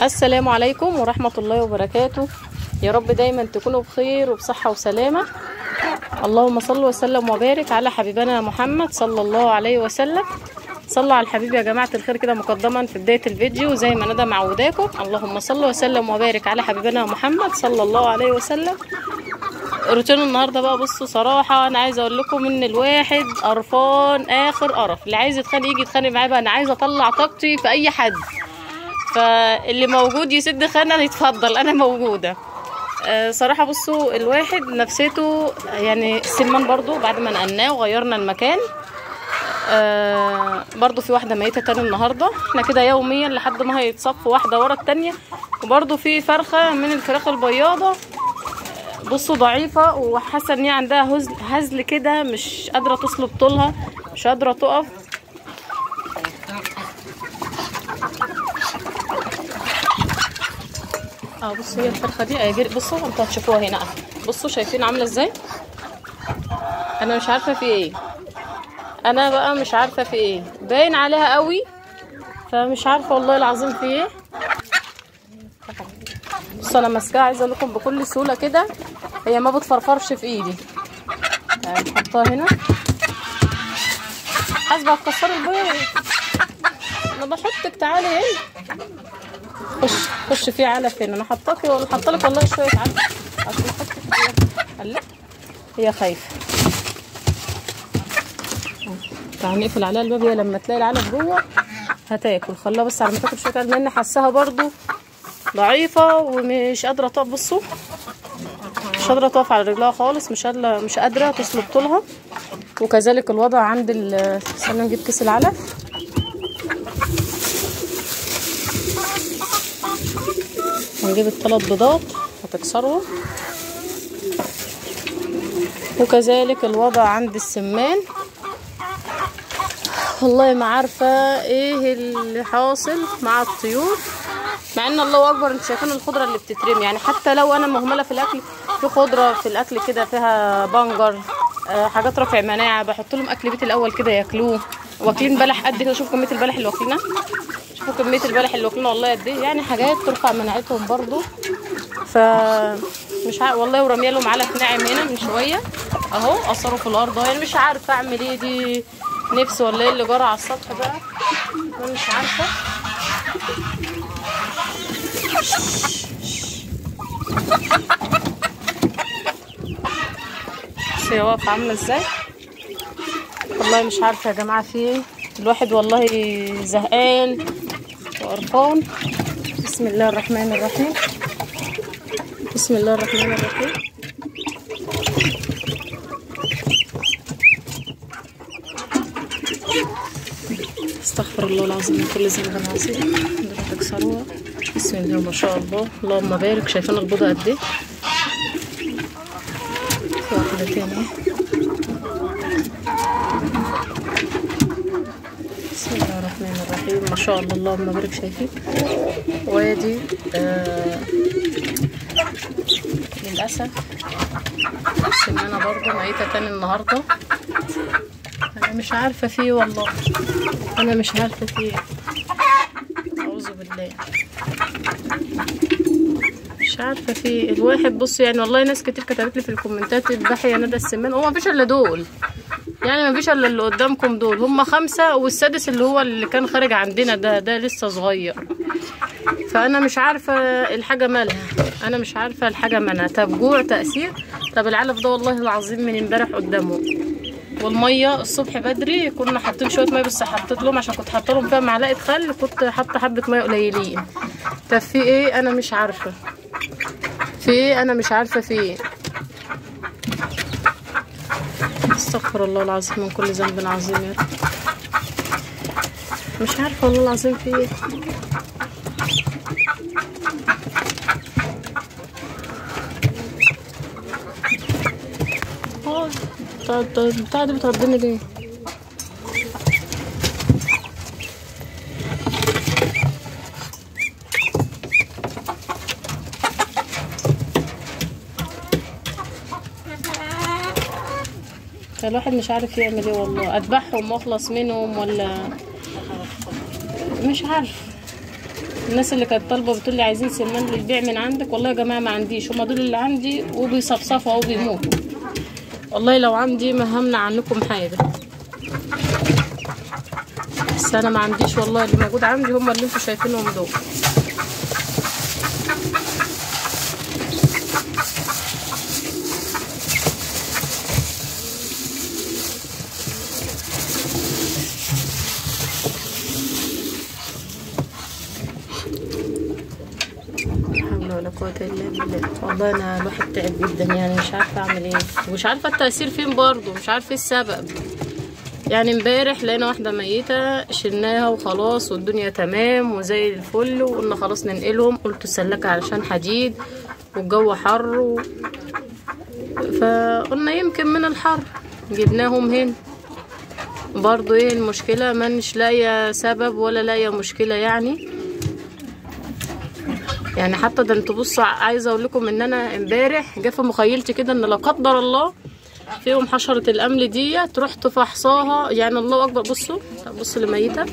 السلام عليكم ورحمة الله وبركاته يا رب دايما تكونوا بخير وبصحة وسلامة اللهم صل وسلم وبارك على حبيبنا محمد صلى الله عليه وسلم صلوا على الحبيب يا جماعة الخير كده مقدما في بداية الفيديو زي ما ندى معوداكم اللهم صل وسلم وبارك على حبيبنا محمد صلى الله عليه وسلم روتين النهارده بقى بصوا صراحة أنا عايزة أقول لكم إن الواحد قرفان آخر قرف اللي عايز يتخانق يجي يتخانق معايا بقى أنا عايزة أطلع طاقتي في أي حد فاللي موجود يسد خانة يتفضل أنا موجودة آه، صراحة بصوا الواحد نفسيته يعني السمان برضو بعد ما نقلناه وغيرنا المكان آه برضو في واحدة ميتة تاني النهاردة احنا كده يوميا لحد ما هيتصف واحدة ورا التانية وبرضو في فرخة من الفراخ البياضة آه، بصوا ضعيفة وحاسة ان هي عندها هزل, هزل كده مش قادرة تصلب طولها مش قادرة تقف اه بصوا هي الفرخة دي اهي جري- بصوا انتوا هتشوفوها هنا اهي بصوا شايفين عاملة ازاي انا مش عارفة في ايه انا بقى مش عارفه في ايه باين عليها قوي فمش عارفه والله العظيم في ايه بص انا ماسكاها عايزه اقول لكم بكل سهوله كده هي ما بتفرفرش في ايدي يعني نحطها هنا حاسبه هتكسري البيض انا بحطك تعالي هنا خش خش في علف هنا انا حطاكي ولا حاطه والله شويه علف عشان احطك فيها هلا هي خايفه تعالى نقفل عليها الباب هي لما تلاقي العلف جوه هتاكل خليها بس على ما تاكل شويه لان حاساها برضو ضعيفه ومش قادره تقف بصوا مش قادره تقف على رجلها خالص مش قادره مش قادره تسلب طولها وكذلك الوضع عند ال استنى نجيب كيس العلف ونجيب الثلاث بيضات هتكسرهم وكذلك الوضع عند السمان والله ما عارفه ايه اللي حاصل مع الطيور مع ان الله اكبر انتوا شايفين الخضره اللي بتترمي يعني حتى لو انا مهمله في الاكل في خضره في الاكل كده فيها بنجر آه حاجات رافع مناعه بحط لهم اكل بيت الاول كده ياكلوه واكلين بلح قد كده شوفوا كميه البلح اللي واكلينها شوفوا كميه البلح اللي واكلينها والله قد ايه يعني حاجات ترفع مناعتهم برضو ف مش عارف والله ورميه لهم علف ناعم هنا من شويه اهو اثروا في الارض اهو يعني مش عارفه اعمل ايه دي نفسي ولا ايه اللي جرى على السطح بقى انا مش عارفه بس هي واقفه عامله ازاي والله مش عارفه يا جماعه في ايه الواحد والله زهقان وقرفان بسم الله الرحمن الرحيم بسم الله الرحمن الرحيم استغفر الله العظيم من كل ذنب عظيم ده تكسروها بسم الله ما شاء الله اللهم بارك شايفين البيضة قد ايه في واحدة تانية بسم الله الرحمن الرحيم ما شاء الله اللهم بارك شايفين وادي آه للأسف السمانة برضه ميتة تاني النهاردة أنا مش عارفة فيه والله أنا مش عارفة فيه أعوذ بالله مش عارفة فيه الواحد بص يعني والله ناس كتير كتبت لي في الكومنتات اذبحي يا ندى السمان هو مفيش إلا دول يعني مفيش إلا اللي قدامكم دول هم خمسة والسادس اللي هو اللي كان خارج عندنا ده ده لسه صغير فانا مش عارفه الحاجه مالها انا مش عارفه الحاجه مالها طب جوع تاثير طب العلف ده والله العظيم من امبارح قدامه والميه الصبح بدري كنا حاطين شويه ميه بس حطيت لهم عشان كنت حاطه لهم فيها معلقه خل كنت حاطه حبه ميه قليلين طب في ايه انا مش عارفه في ايه انا مش عارفه في ايه استغفر الله العظيم من كل ذنب عظيم يا رب مش عارفه والله العظيم في ايه اه طب طب بتاع دي بتردني ليه الواحد مش عارف يعمل ايه والله اذبحهم واخلص منهم ولا مش عارف الناس اللي كانت طالبه بتقول لي عايزين سمان للبيع من عندك والله يا جماعه ما عنديش هما دول اللي عندي وبيصفصفوا وبيموتوا والله لو عندي ما همنع عنكم حاجه بس انا ما عنديش والله اللي موجود عندي هما اللي انتوا شايفينهم دول لا حول ولا قوة إلا بالله والله أنا الواحد تعب جدا يعني مش عارفة أعمل إيه ومش عارفة التأثير فين برضه مش عارفة إيه السبب يعني امبارح لقينا واحدة ميتة شلناها وخلاص والدنيا تمام وزي الفل وقلنا خلاص ننقلهم قلت السلكة علشان حديد والجو حر و... فقلنا يمكن من الحر جبناهم هنا برضو ايه المشكلة مانيش لاقية سبب ولا لاقية مشكلة يعني يعني حتى ده انتوا بصوا عايزه اقول لكم ان انا امبارح جه في مخيلتي كده ان لا قدر الله فيهم حشره الامل ديت رحت فحصاها يعني الله اكبر بصوا بصوا اللي ميته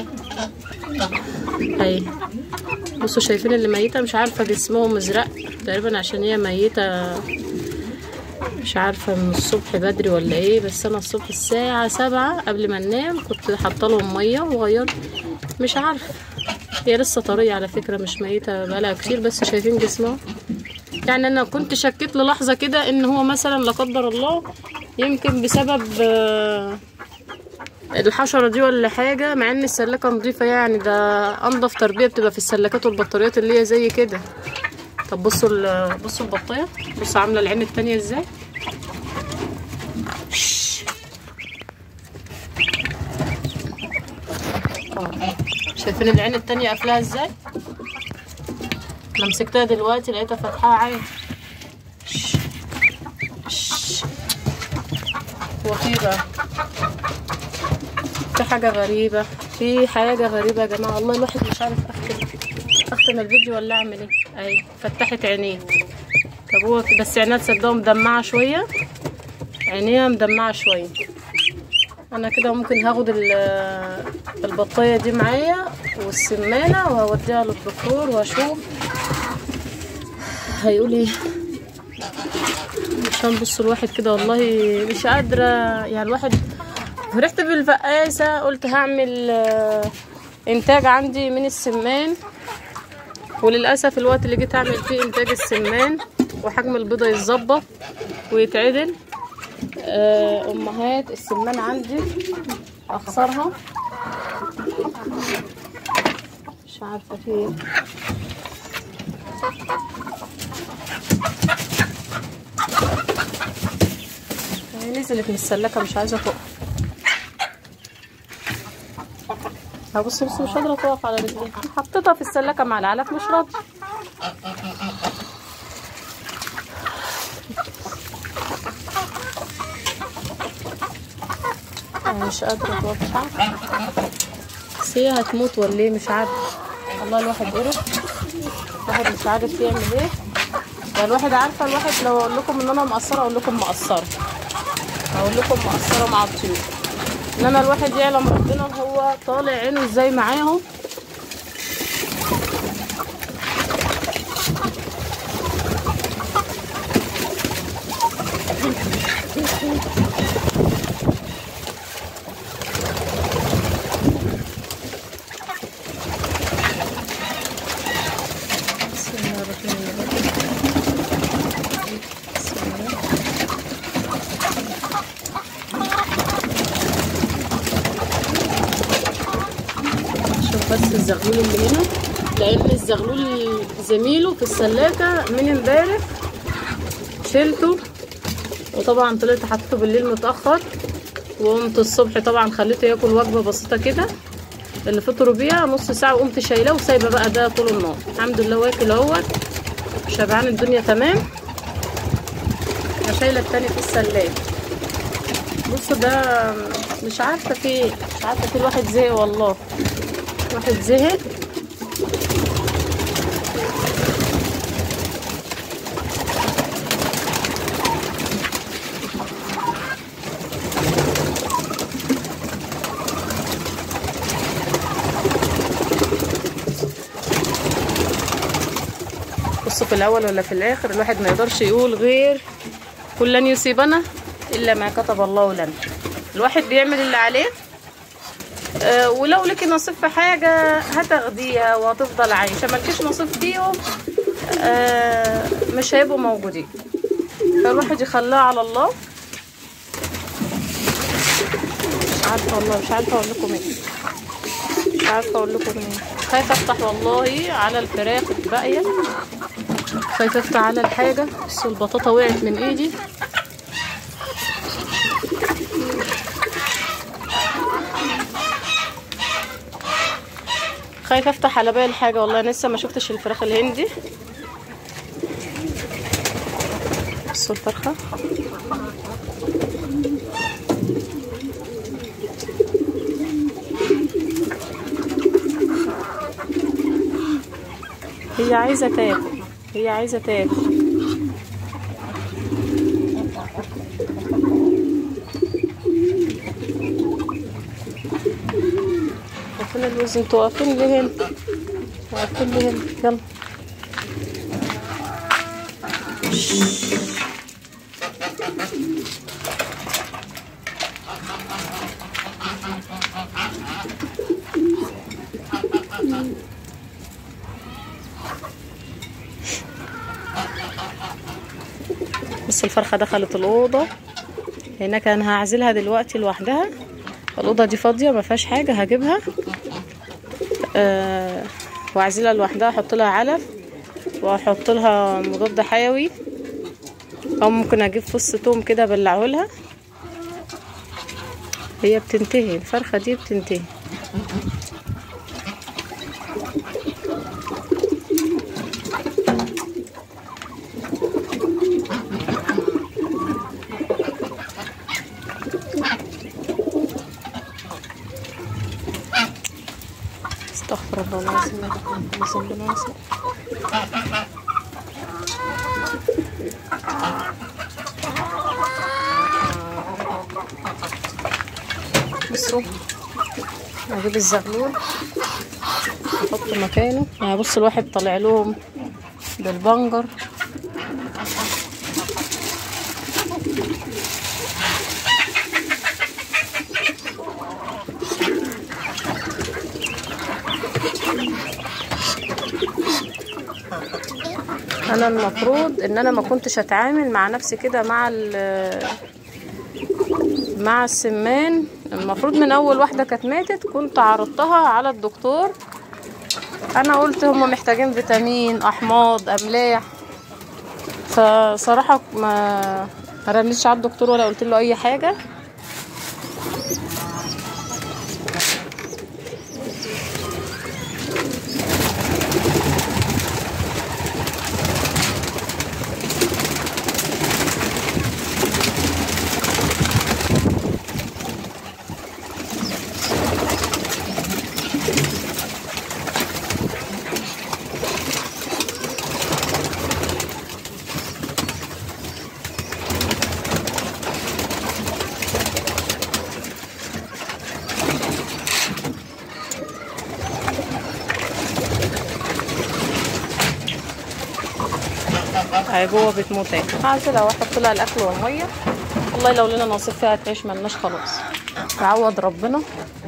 اهي بصوا شايفين اللي ميته مش عارفه جسمهم مزرق تقريبا عشان هي ميته مش عارفه من الصبح بدري ولا ايه بس انا الصبح الساعه سبعة قبل ما انام كنت حاطه لهم ميه وغيرت مش عارفه هي لسه طرية على فكرة مش ميتة بقالها كتير بس شايفين جسمها يعني انا كنت شكيت للحظة كده ان هو مثلا لا قدر الله يمكن بسبب آه، الحشرة دي ولا حاجة مع ان السلكة نظيفة يعني ده انضف تربية بتبقى في السلكات والبطاريات اللي هي زي كده طب بصوا ال- بصوا البطاية بصوا عاملة العين التانية ازاي شش. آه. شايفين العين التانية قافلاها ازاي انا مسكتها دلوقتي لقيتها فاتحاها عين شش. شش. هو في بقى في حاجة غريبة في حاجة غريبة يا جماعة والله الواحد مش عارف اختم اختم الفيديو ولا اعمل ايه اهي فتحت عينيه طب هو بس عينيها تصدقوا مدمعة شوية عينيها مدمعة شوية انا كده ممكن هاخد ال- البطايه دي معايا والسمانه وهوديها للدكتور واشوف هيقول ايه عشان بص الواحد كده والله مش قادره يعني الواحد فرحت بالفقاسه قلت هعمل آه، انتاج عندي من السمان وللاسف الوقت اللي جيت اعمل فيه انتاج السمان وحجم البيضه يتظبط ويتعدل آه، امهات السمان عندي اخسرها مش عارفه في ايه هي نزلت من السلكه مش عايزه تقف هبص بص مش قادره تقف على رجليها حطيتها في السلكه مع العلف مش راضيه أنا مش قادرة تقف مش عارفة بس هي هتموت ولا ايه مش عارفة والله الواحد قرف الواحد مش عارف يعمل ايه يعني الواحد عارفة الواحد لو اقول لكم ان انا مقصرة اقول لكم مقصرة اقول لكم مقصرة مع الطيور انما الواحد يعلم ربنا هو طالع عينه ازاي معاهم بسم الله الرحمن الرحيم بسم الله شوف بس الزغلول اللي هنا لان الزغلول زميله في السلاكه من امبارح شلته وطبعا طلعت حطيته بالليل متاخر وقمت الصبح طبعا خليته ياكل وجبه بسيطه كده اللي فطروا بيها نص ساعه وقمت شايلاه وسايبه بقى ده طول النهار الحمد لله واكل اهوت شبعان الدنيا تمام شايله التاني في السلاك بصوا ده مش عارفه في ايه مش عارفه في الواحد زهق والله واحد زهق نفسه في الاول ولا في الاخر الواحد ما يقدرش يقول غير كل لن يصيبنا الا ما كتب الله لنا الواحد بيعمل اللي عليه آه، ولو لك نصيب في حاجة هتاخديها وهتفضل عايشة ملكيش نصيب فيهم آه، مش هيبقوا موجودين فالواحد يخليها على الله مش عارفة والله مش عارفة اقول لكم ايه مش عارفة اقول لكم ايه خايفة افتح والله على الفراخ الباقية خايفة افتح على الحاجة بس البطاطا وقعت من ايدي خايفة افتح على باقي الحاجة والله أنا لسه ما شفتش الفراخ الهندي بصوا الفرخة هي عايزة تاكل هي عايزة تاكل واقفين الوز انتوا واقفين ليه هنا واقفين ليه هنا يلا بس الفرخة دخلت الأوضة هناك أنا هعزلها دلوقتي لوحدها الأوضة دي فاضية ما فيهاش حاجة هجيبها أه واعزلها لوحدها احط لها علف واحط لها مضاد حيوي او ممكن اجيب فص توم كده ابلعه لها هي بتنتهي الفرخة دي بتنتهي استغفر الله العظيم اللهم صل على سيدنا بصوا هجيب الزغلول احط مكانه يعني بص الواحد طالع لهم بالبنجر انا المفروض ان انا ما كنتش اتعامل مع نفسي كده مع ال مع السمان المفروض من اول واحده كانت ماتت كنت عرضتها على الدكتور انا قلت هما محتاجين فيتامين احماض املاح فصراحه ما ما رنيتش على الدكتور ولا قلت له اي حاجه اهي جوه بتموت اهي هعزلها واحط لها الاكل والميه والله لو لنا نصيب فيها تعيش ملناش خلاص تعوض ربنا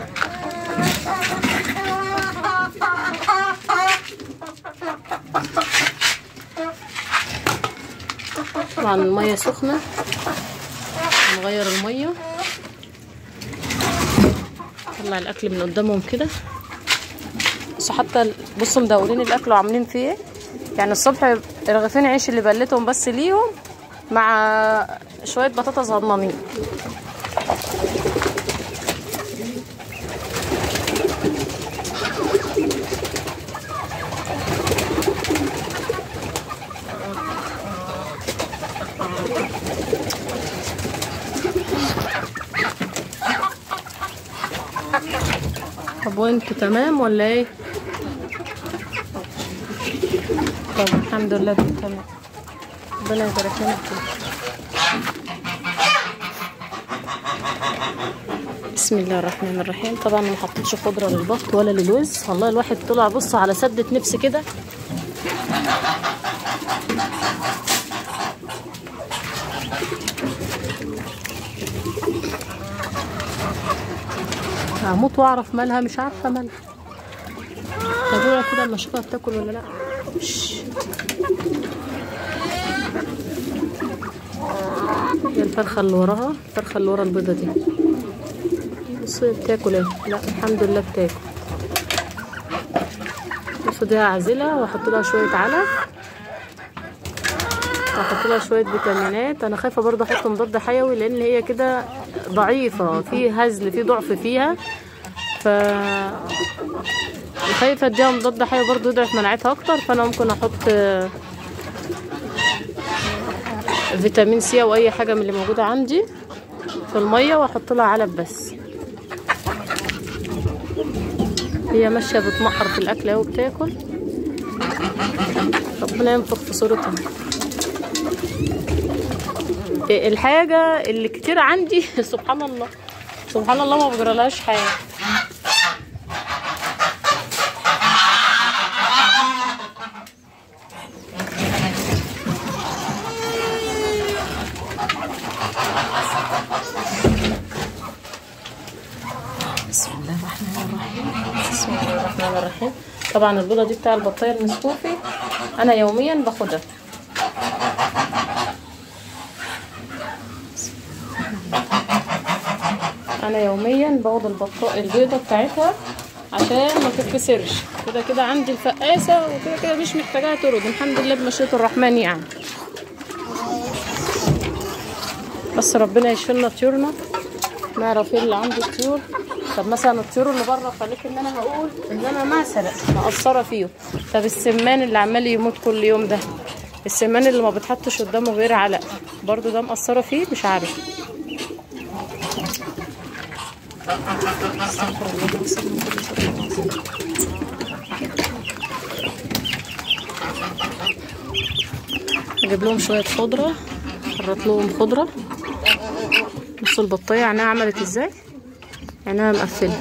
طبعا الميه سخنه نغير الميه نطلع الاكل من قدامهم كده بس حتى ال- بصوا مدورين الاكل وعاملين فيه ايه يعني الصبح رغيفين عيش اللي بلتهم بس ليهم مع شويه بطاطا صغننين طب وانتوا تمام ولا ايه طب الحمد لله دول تمام ربنا يبارك لنا فيك بسم الله الرحمن الرحيم طبعا ما حطيتش خضره للبط ولا للوز والله الواحد طلع بص على سدة نفسي كده هموت واعرف مالها مش عارفه مالها هدول كده اما اشوفها بتاكل ولا لا شش. هي الفرخه اللي وراها الفرخه اللي ورا البيضه دي بصي بتاكل ايه لا الحمد لله بتاكل بصوا دي هعزلها واحط لها شويه علف واحط لها شويه فيتامينات انا خايفه برضه احط مضاد حيوي لان هي كده ضعيفه في هزل في ضعف فيها ف خايفه اديها مضاد حيوي برضه يضعف مناعتها اكتر فانا ممكن احط آه، فيتامين سي او اي حاجه من اللي موجوده عندي في الميه واحط لها علب بس هي ماشيه بتمقر في الاكل اهي وبتاكل ربنا ينفخ في صورتها إيه الحاجه اللي كتير عندي سبحان الله سبحان الله ما بجرالهاش حاجه بسم الله الرحمن الرحيم بسم الله الرحمن الرحيم طبعا البيضه دي بتاع البطايه المسكوفي انا يوميا باخدها انا يوميا باخد البطايه البيضه بتاعتها عشان ما تتكسرش كده كده عندي الفقاسه وكده كده مش محتاجاها ترد الحمد لله بمشيئه الرحمن يعني بس ربنا يشفينا طيورنا نعرف ايه اللي عنده طيور طب مثلا الطيور اللي بره خليك ان انا هقول ان انا مثلا مقصره فيهم طب السمان اللي عمال يموت كل يوم ده السمان اللي ما بتحطش قدامه غير علق برضو ده مقصره فيه مش عارف استغفر الله العظيم. اجيب لهم شويه خضره حرط لهم خضره بصوا البطايه عينها عملت ازاي عينها مقفله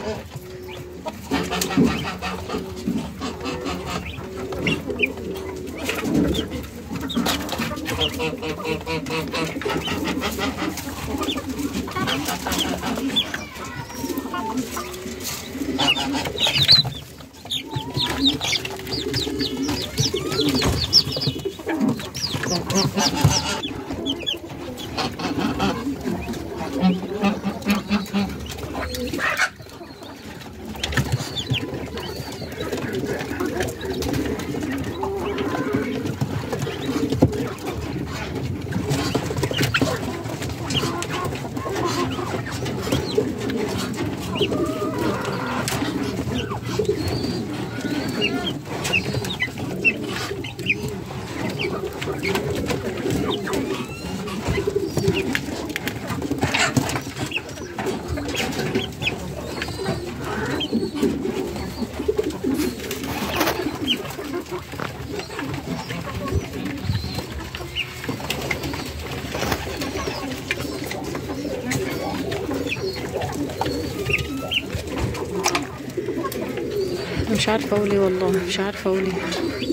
مش عارفه اقول ايه والله مش عارفه اقول ايه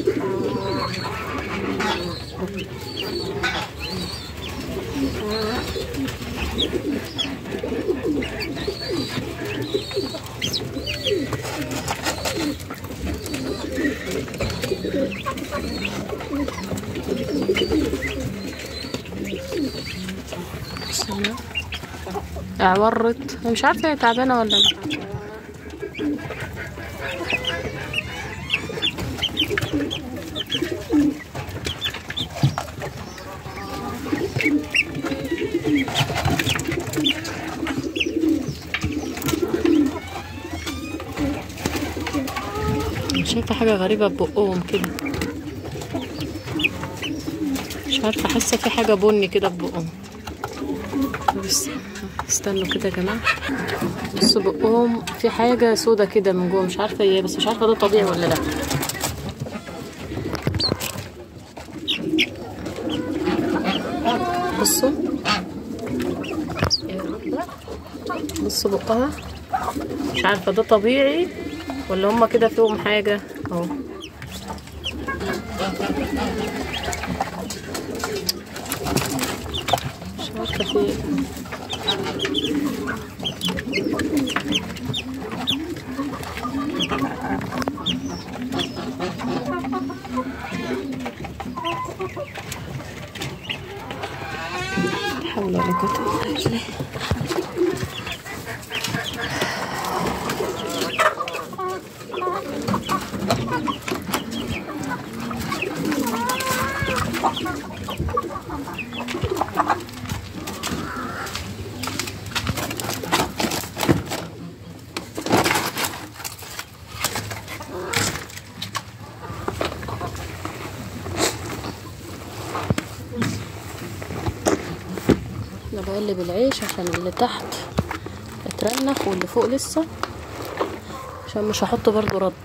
بسم الله. اعورت مش عارفه هي تعبانه ولا لا شايفة حاجة غريبة ببقهم كده مش عارفة حاسة في حاجة بني كده ببقهم بس استنوا كده يا جماعة بصوا بقهم في حاجة سودا كده من جوه مش عارفة ايه بس مش عارفة ده طبيعي ولا لا بصوا يا رب. بصوا بقها مش عارفة ده طبيعي ولا هما كده فيهم حاجة اهو انت في ايه لا حول ولا قوة إلا بالله انا بقلب العيش عشان اللي تحت اترنخ واللي فوق لسه عشان مش هحط برضو رد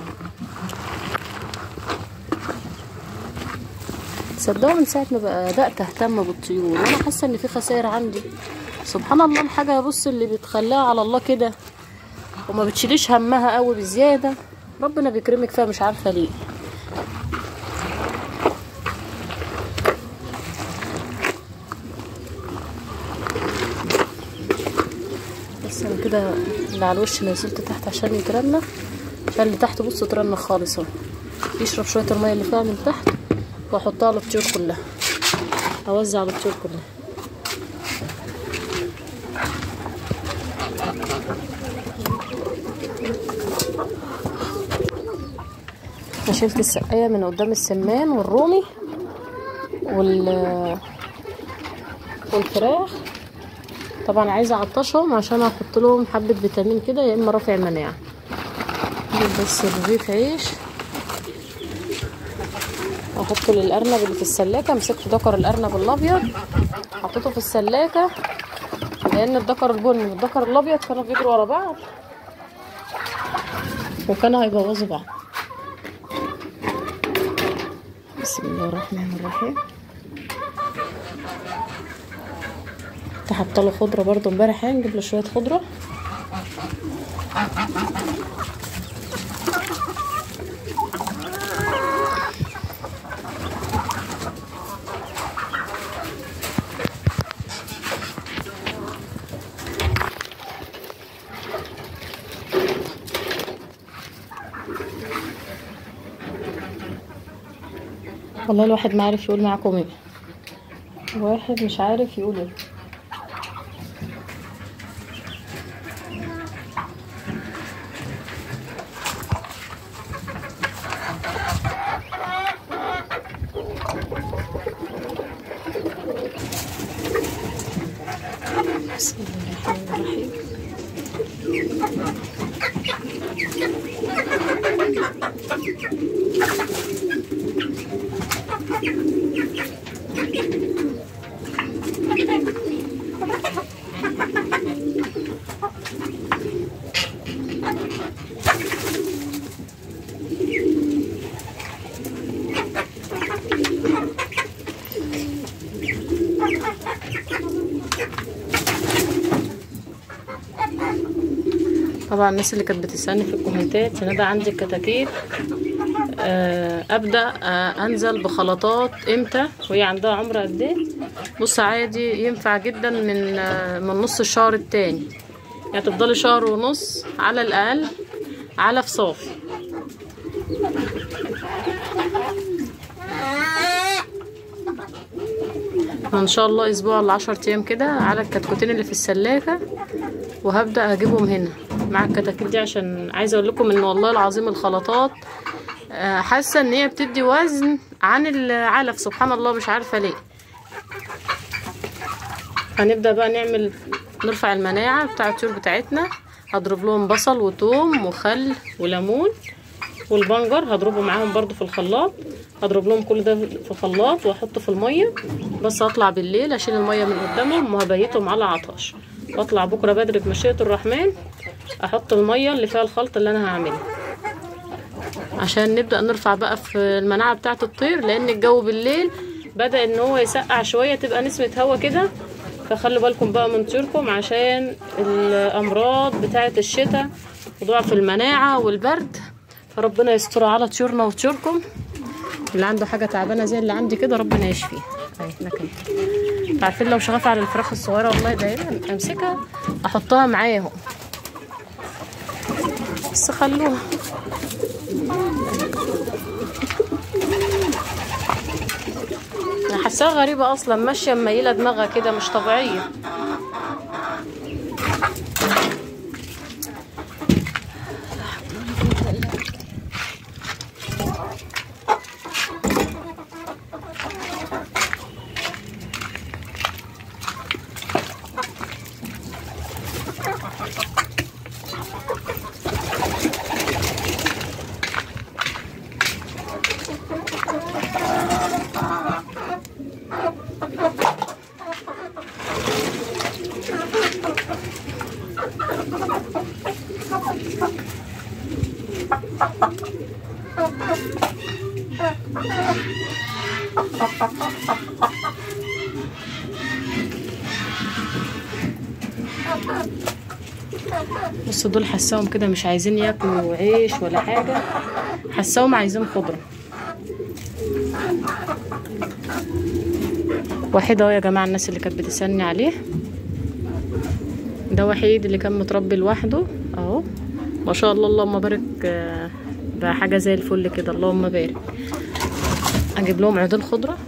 تصدقوا من ساعة ما بدأت اهتم بالطيور وانا حاسة ان في خسائر عندي سبحان الله الحاجة بص اللي بتخليها على الله كده وما بتشيليش همها قوي بزيادة ربنا بيكرمك فيها مش عارفة ليه بس انا كده اللي على الوش نزلت تحت عشان يترنخ عشان اللي تحت بص اترنخ خالص اهو يشرب شويه الميه اللي فيها من تحت واحطها على الطيور كلها اوزع على الطيور كلها أنا شلت السقايه من قدام السمان والرومي وال والفراخ طبعا عايزه اعطشهم عشان احط لهم حبه فيتامين كده يا اما رافع مناعه نجيب بس رغيف عيش واحطه للارنب اللي في السلاكه مسكت دكر الارنب الابيض حطيته في السلاكه لان الدكر البني والدكر الابيض كانوا بيجروا ورا بعض وكانوا هيبوظوا بعض بسم الله الرحمن الرحيم كنت حاطه له خضره برضو امبارح هنجيب له شويه خضره والله الواحد ما عارف يقول معاكم ايه واحد مش عارف يقول ايه بسم الله الرحمن الرحيم طبعا الناس اللي كانت بتسألني في الكومنتات انا بقى عندي الكتاكيت آه، ابدا آه، انزل بخلطات امتى وهي عندها عمر قد ايه بص عادي ينفع جدا من آه، من نص الشهر التاني يعني تفضلي شهر ونص على الاقل على في صافي ان شاء الله اسبوع ل 10 ايام كده على الكتكوتين اللي في السلاكه وهبدا اجيبهم هنا مع الكتاكيت دي عشان عايزه اقول لكم ان والله العظيم الخلطات آه، حاسه ان هي بتدي وزن عن العلف سبحان الله مش عارفه ليه هنبدا بقى نعمل نرفع المناعه بتاع الطيور بتاعتنا هضرب لهم بصل وتوم وخل وليمون والبنجر هضربه معاهم برضو في الخلاط هضرب لهم كل ده في خلاط واحطه في الميه بس هطلع بالليل اشيل الميه من قدامهم وهبيتهم على عطش واطلع بكره بدري بمشيئه الرحمن احط الميه اللي فيها الخلط اللي انا هعمله عشان نبدا نرفع بقى في المناعه بتاعه الطير لان الجو بالليل بدا ان هو يسقع شويه تبقى نسمه هوا كده فخلوا بالكم بقى من طيوركم عشان الامراض بتاعه الشتاء وضعف المناعه والبرد فربنا يستر على طيورنا وطيوركم اللي عنده حاجه تعبانه زي اللي عندي كده ربنا يشفيه اهي مكان عارفين لو شغاف على الفراخ الصغيره والله دايما امسكها احطها معاهم بس خلوها انا حاساها غريبه اصلا ماشيه مميله دماغها كده مش طبيعيه بصوا دول حساهم كده مش عايزين ياكلوا عيش ولا حاجة حساهم عايزين خضرة واحد اهو يا جماعة الناس اللي كانت بتسألني عليه ده وحيد اللي كان متربي لوحده اهو ما شاء الله اللهم بارك آه، بقى حاجة زي الفل كده اللهم بارك اجيب لهم عيدان خضرة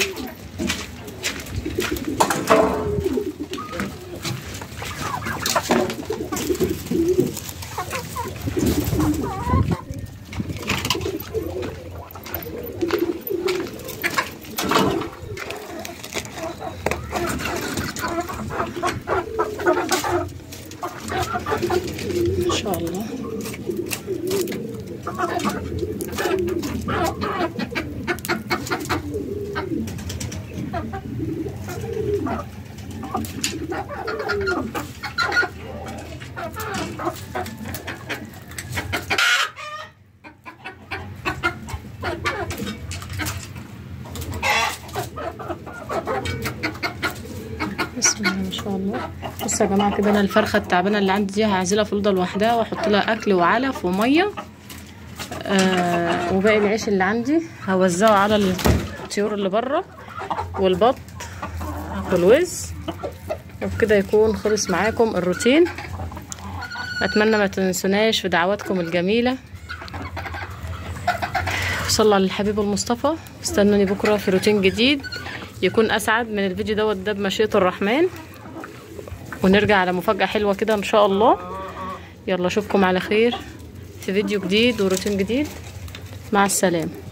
ان شاء الله بسم الله ما شاء الله بصوا يا جماعه كده انا الفرخه التعبانه اللي عندي دي هعزلها في الاوضه لوحدها واحط لها اكل وعلف وميه آه وباقي العيش اللي عندي هوزعه على الطيور اللي بره والبط والوز وبكده يكون خلص معاكم الروتين اتمنى ما تنسوناش في دعواتكم الجميله صلى على الحبيب المصطفى استنوني بكره في روتين جديد يكون اسعد من الفيديو دوت ده بمشيئه الرحمن ونرجع على مفاجاه حلوه كده ان شاء الله يلا اشوفكم على خير في فيديو جديد وروتين جديد مع السلامه